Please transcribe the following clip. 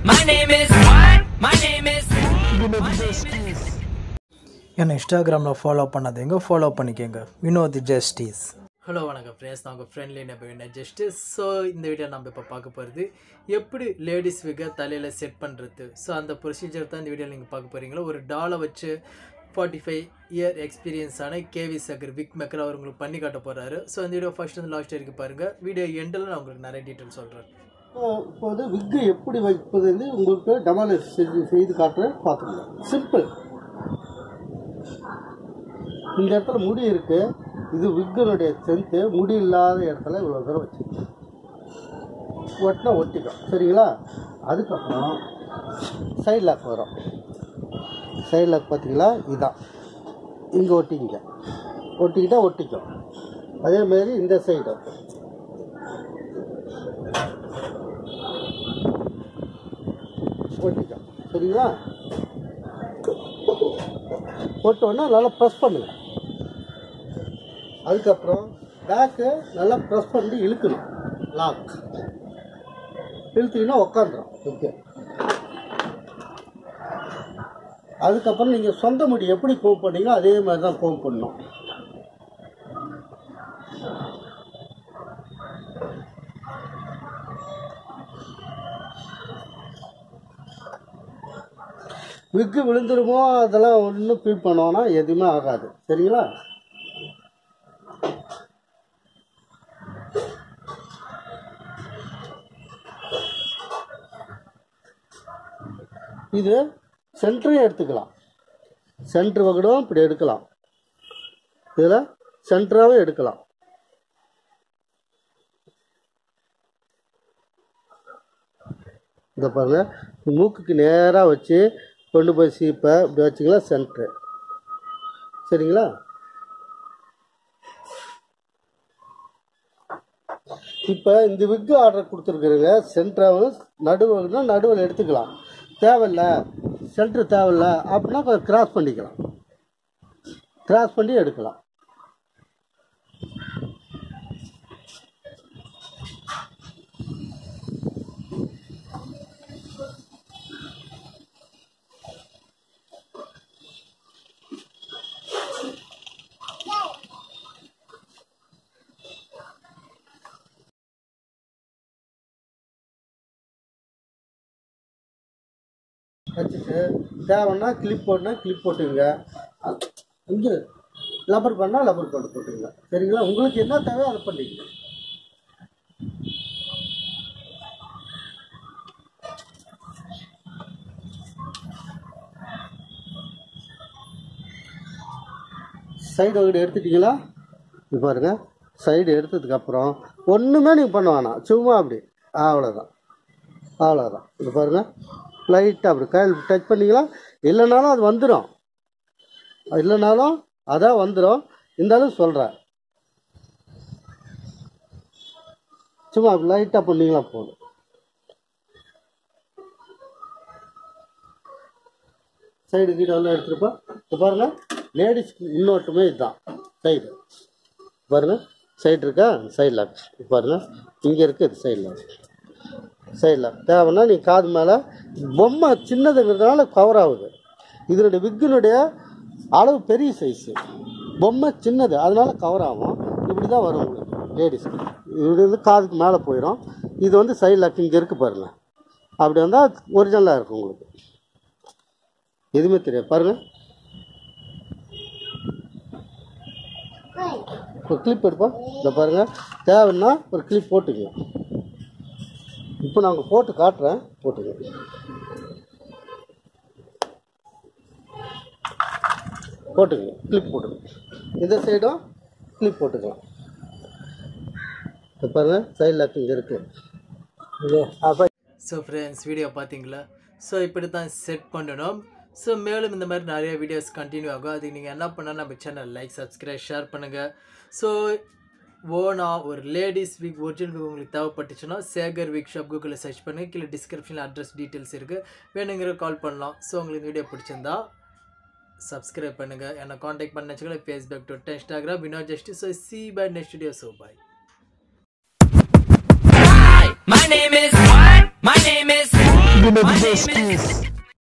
My name is what? My name is. என்னை இன்ஸ்டாகிராமில் follow பண்ணாதீங்க ஃபாலோ பண்ணிக்கோங்க வினோத் ஜஸ்டிஸ் ஹலோ வணக்கம் ஃப்ரெண்ட்ஸ் நான் உங்கள் ஃப்ரெண்ட்லி நம்ப ஜஸ்டிஸ் ஸோ இந்த வீடியோ நம்ம இப்போ பார்க்க போகிறது எப்படி லேடிஸ் விகை தலையில் செட் பண்ணுறது ஸோ அந்த ப்ரொசீஜர் தான் இந்த வீடியோவில் நீங்கள் பார்க்க போகிறீங்களா ஒரு டாலை வச்சு ஃபார்ட்டி ஃபைவ் இயர் எக்ஸ்பீரியன்ஸான கேவி சக்கர் விக் மேக்கர் அவர் உங்களுக்கு பண்ணி காட்ட போகிறாரு ஸோ அந்த வீடியோ ஃபர்ஸ்ட் வந்து லாஸ்ட் வரைக்கும் பாருங்கள் வீடியோ எண்டில் நான் உங்களுக்கு நிறைய டீட்டெயில் சொல்கிறேன் இப்போது விக்கு எப்படி வைப்பது என்று உங்களுக்கு டெமாலி செய்து செய்து காட்டுறேன் பார்த்துக்கலாம் சிம்பிள் இந்த இடத்துல முடி இருக்கு இது விக்கனுடைய ஸ்ட்ரென்த்து முடி இல்லாத இடத்துல இவ்வளோ தூரம் வச்சுக்கணும் ஒட்டினா ஒட்டிக்கும் சரிங்களா அதுக்கப்புறம் சைட் லாக் வரும் சைட் லாக் பார்த்தீங்களா இதான் இங்கே ஒட்டிங்க ஒட்டிக்கிட்டா ஒட்டிக்கும் அதே மாதிரி இந்த சைடு ஒட்டிக்கும் சரிங்களா போட்டோன்னா நல்லா ப்ரெஸ் பண்ணுங்க அதுக்கப்புறம் பேக்கு நல்லா ப்ரெஸ் பண்ணி இழுக்கணும் லாக் இழுத்தீங்கன்னா உக்காந்துரும் ஓகே அதுக்கப்புறம் நீங்கள் சொந்த முடி எப்படி கோம் பண்ணீங்களோ அதே மாதிரி தான் கோம் பண்ணணும் விக்கு விழுந்துருமோ அதெல்லாம் ஒன்றும் ஃபீல் பண்ணுவோன்னா எதுவுமே ஆகாது சரிங்களா இது சென்டரையும் எடுத்துக்கலாம் சென்டர் வகடும் இப்படி எடுக்கலாம் இதில் சென்டராகவும் எடுக்கலாம் இந்த பாருங்க மூக்குக்கு நேராக வச்சு கொண்டு போய் சீப்பை இப்படி வச்சிங்களா சென்ட்ரு சரிங்களா இப்போ இந்த விக்கு ஆர்டர் கொடுத்துருக்குறங்க சென்டராகவும் நடுவுனா நடுவில் எடுத்துக்கலாம் தேவையில்ல சென்ட்ரு தேவையில்ல அப்படின்னா கொஞ்சம் கிராஸ் பண்ணிக்கலாம் கிராஸ் பண்ணி எடுக்கலாம் வச்சுட்டு தேவைன்னா கிளிப் போட்டுனா கிளிப் போட்டுங்க இங்கே லப்பர் பண்ணால் லப்பர் போட்டு போட்டுங்க சரிங்களா உங்களுக்கு என்ன தேவையோ அதை பண்ணிக்கங்க சைடு வகடு எடுத்துட்டீங்களா இது பாருங்க சைடு எடுத்ததுக்கப்புறம் ஒன்றுமே நீங்கள் பண்ண வேணாம் சும்மா அப்படி அவ்வளோதான் அவ்வளோதான் இது பாருங்கள் லைட்டாக அப்படி கையில் டச் பண்ணிக்கலாம் இல்லைனாலும் அது வந்துடும் இல்லைனாலும் அதான் வந்துடும் இருந்தாலும் சொல்கிறேன் சும்மா அப்படி லைட்டாக பண்ணிங்களா போதும் சைடு கீழே எல்லாம் எடுத்துருப்போம் இப்போ பாருங்கள் லேடிஸ்க்கு இன்னொட்டுமே இதுதான் சைடு பாருங்கள் சைடு இருக்கா சைடு லாக் பாருங்கள் இங்கே இருக்குது இது சைடு லாக் சைடில் தேவைன்னா நீ காது மேலே பொம்மை சின்னதுங்கிறதுனால கவர் ஆகுது இதனுடைய விக்கினுடைய அளவு பெரிய சைஸு பொம்மை சின்னது அதனால கவர் ஆகும் இப்படி தான் வரும் உங்களுக்கு லேடிஸ்க்கு இது வந்து காதுக்கு மேலே போயிடும் இது வந்து சைடில் இங்கே இருக்கு பாருங்க அப்படி வந்தால் ஒரிஜினலாக இருக்கும் உங்களுக்கு எதுவுமே தெரியாது பாருங்கள் ஒரு கிளிப் எடுப்போம் இந்த பாருங்கள் தேவைன்னா ஒரு கிளிப் போட்டுக்கலாம் இப்போ நாங்கள் போட்டு காட்டுறேன் போட்டுங்க போட்டுக்கங்க கிளிப் போட்டுங்க இந்த சைடும் கிளிப் போட்டுக்கலாம் இப்போ பாருங்க சைடு லாக் இங்கே இருக்குது இது அப்போ ஸோ ஃப்ரெண்ட்ஸ் வீடியோ பார்த்தீங்களா ஸோ இப்படி தான் செட் பண்ணணும் ஸோ மேலும் இந்த மாதிரி நிறைய வீடியோஸ் கண்டினியூ ஆகும் அதுக்கு நீங்கள் என்ன பண்ணால் நம்ம சேனல் லைக் சப்ஸ்கிரைப் ஷேர் பண்ணுங்கள் ஸோ ஓனா ஒரு லேடிஸ் வீக் ஒரிஜினல் வீக் உங்களுக்கு தேவைப்பட்டுச்சுன்னா சேகர் வீக் ஷாப் கூகுளில் சர்ச் பண்ணுங்க கீழே டிஸ்கிரிப்ஷனில் அட்ரஸ் டீட்டெயில்ஸ் இருக்குது வேணுங்கிற கால் பண்ணலாம் ஸோ உங்களுக்கு வீடியோ பிடிச்சிருந்தா சப்ஸ்கிரைப் பண்ணுங்கள் என்னை காண்டாக்ட் பண்ண வச்சுக்கல Facebook Twitter Instagram Vino justice so see bye next video so bye My name is what? My name is. know My the name justice. is